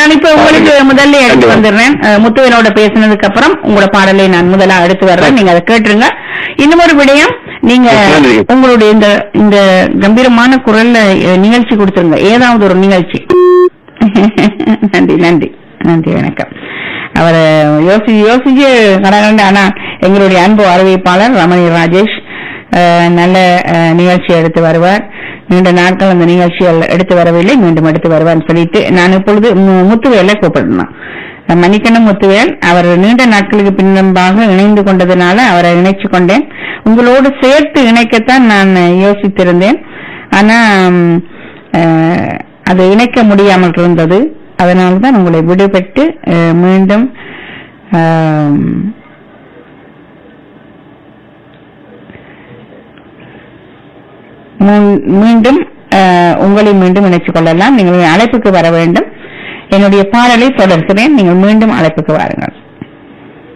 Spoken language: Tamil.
நான் இப்ப உங்களுக்கு முதல்ல எடுத்து கண்டிப்பா. வந்துடுறேன் அஹ், முத்துவனோட பேசினதுக்கு அப்புறம் உங்களோட பாடலை நான் முதலா எடுத்து வர்றேன் நீங்க அதை கேட்டுருங்க இன்னும் ஒரு விடயம் நீங்க நன்றி. உங்களுடைய இந்த இந்த கம்பீரமான குரல்ல அஹ், நிகழ்ச்சி கொடுத்துருங்க ஏதாவது ஒரு நிகழ்ச்சி நன்றி நன்றி நன்றி வணக்கம் அவர் யோசி யோசிச்சு கடகண்ட ஆனா எங்களுடைய அன்பு அறிவிப்பாளர் ரமணி ராஜேஷ் அஹ், நல்ல அஹ், நிகழ்ச்சி எடுத்து வருவார் நீண்ட நாட்கள் அந்த நிகழ்ச்சிகள் எடுத்து வரவில்லை மீண்டும் எடுத்து வருவார்னு சொல்லிட்டு நான் இப்பொழுது மு- முத்துவேலை கூப்பிடணும் மணிக்கண்ணன் முத்துவேல் அவர் நீண்ட நாட்களுக்கு பின்னம்பாக இணைந்து கொண்டதுனால அவரை இணைச்சு கொண்டேன் உங்களோடு சேர்த்து இணைக்கத்தான் நான் யோசித்திருந்தேன் ஆனா ம், அஹ், அது இணைக்க முடியாமல் இருந்தது அதனால்தான் உங்களை விடுபட்டு அஹ், மீண்டும் ஆம், மீ- மீண்டும் அஹ், உங்களை மீண்டும் இணைத்துக் கொள்ளலாம் நீங்கள் அழைப்புக்கு வர வேண்டும் என்னுடைய பாடலை தொடர்கிறேன் நீங்கள் மீண்டும் அழைப்புக்கு வாருங்கள்